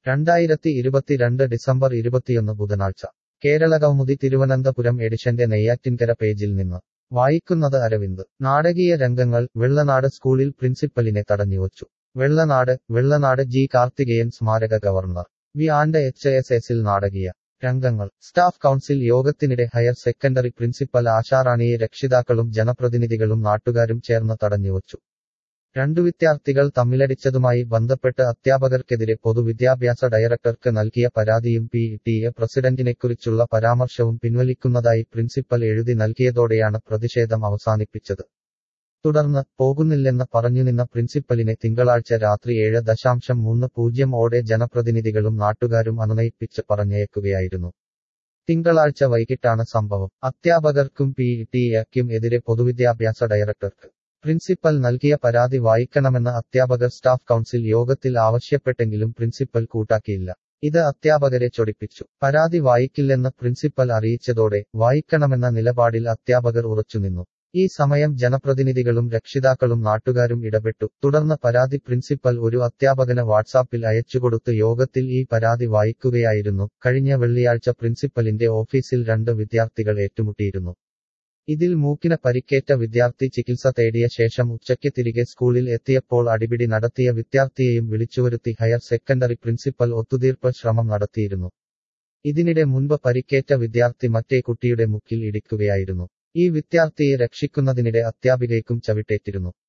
രണ്ടായിരത്തി ഇരുപത്തിരണ്ട് ഡിസംബർ ഇരുപത്തിയൊന്ന് ബുധനാഴ്ച കേരളകൗമുദി തിരുവനന്തപുരം എഡിഷന്റെ നെയ്യാറ്റിൻകര പേജിൽ നിന്ന് വായിക്കുന്നത് അരവിന്ദ് നാടകീയ രംഗങ്ങൾ വെള്ളനാട് സ്കൂളിൽ പ്രിൻസിപ്പലിനെ തടഞ്ഞുവച്ചു വെള്ളനാട് വെള്ളനാട് ജി കാർത്തികേയൻ സ്മാരക government V and H S എസിൽ നാടകീയ രംഗങ്ങൾ സ്റ്റാഫ് കൗൺസിൽ യോഗത്തിനിടെ ഹയർ സെക്കൻഡറി പ്രിൻസിപ്പൽ ആശാറാണിയെ രക്ഷിതാക്കളും ജനപ്രതിനിധികളും നാട്ടുകാരും ചേർന്ന് തടഞ്ഞുവച്ചു രണ്ടു വിദ്യാർത്ഥികൾ തമ്മിലടിച്ചതുമായി ബന്ധപ്പെട്ട് അധ്യാപകർക്കെതിരെ പൊതുവിദ്യാഭ്യാസ ഡയറക്ടർക്ക് നൽകിയ പരാതിയും പി ടി എ പ്രസിഡന്റിനെക്കുറിച്ചുള്ള പരാമർശവും പിൻവലിക്കുന്നതായി പ്രിൻസിപ്പൽ എഴുതി നൽകിയതോടെയാണ് പ്രതിഷേധം അവസാനിപ്പിച്ചത് തുടർന്ന് പോകുന്നില്ലെന്ന് പറഞ്ഞുനിന്ന പ്രിൻസിപ്പലിനെ തിങ്കളാഴ്ച രാത്രി ഏഴ് ദശാംശം മൂന്ന് പൂജ്യം ഓടെ ജനപ്രതിനിധികളും നാട്ടുകാരും അനുനയിപ്പിച്ച് പറഞ്ഞയക്കുകയായിരുന്നു തിങ്കളാഴ്ച വൈകിട്ടാണ് സംഭവം അധ്യാപകർക്കും പി ടി എക്കും എതിരെ പൊതുവിദ്യാഭ്യാസ ഡയറക്ടർക്ക് പ്രിൻസിപ്പൽ നൽകിയ പരാതി വായിക്കണമെന്ന് അധ്യാപകർ സ്റ്റാഫ് കൗൺസിൽ യോഗത്തിൽ ആവശ്യപ്പെട്ടെങ്കിലും പ്രിൻസിപ്പൽ കൂട്ടാക്കിയില്ല ഇത് അധ്യാപകരെ ചൊടിപ്പിച്ചു പരാതി വായിക്കില്ലെന്ന് പ്രിൻസിപ്പൽ അറിയിച്ചതോടെ വായിക്കണമെന്ന നിലപാടിൽ അധ്യാപകർ ഉറച്ചുനിന്നു ഈ സമയം ജനപ്രതിനിധികളും രക്ഷിതാക്കളും നാട്ടുകാരും ഇടപെട്ടു തുടർന്ന് പരാതി പ്രിൻസിപ്പൽ ഒരു അധ്യാപകന് വാട്സാപ്പിൽ അയച്ചുകൊടുത്ത് യോഗത്തിൽ ഈ പരാതി വായിക്കുകയായിരുന്നു കഴിഞ്ഞ വെള്ളിയാഴ്ച പ്രിൻസിപ്പലിന്റെ ഓഫീസിൽ രണ്ട് വിദ്യാർത്ഥികൾ ഏറ്റുമുട്ടിയിരുന്നു ഇതിൽ മൂക്കിന് പരിക്കേറ്റ വിദ്യാർത്ഥി ചികിത്സ തേടിയ ശേഷം ഉച്ചയ്ക്ക് തിരികെ സ്കൂളിൽ എത്തിയപ്പോൾ അടിപിടി നടത്തിയ വിദ്യാർത്ഥിയെയും വിളിച്ചുവരുത്തി ഹയർ സെക്കൻഡറി പ്രിൻസിപ്പൽ ഒത്തുതീർപ്പ് ശ്രമം നടത്തിയിരുന്നു ഇതിനിടെ മുൻപ് പരിക്കേറ്റ വിദ്യാർത്ഥി മറ്റേ കുട്ടിയുടെ മുക്കിൽ ഇടിക്കുകയായിരുന്നു ഈ വിദ്യാർത്ഥിയെ രക്ഷിക്കുന്നതിനിടെ അധ്യാപികയ്ക്കും ചവിട്ടേറ്റിരുന്നു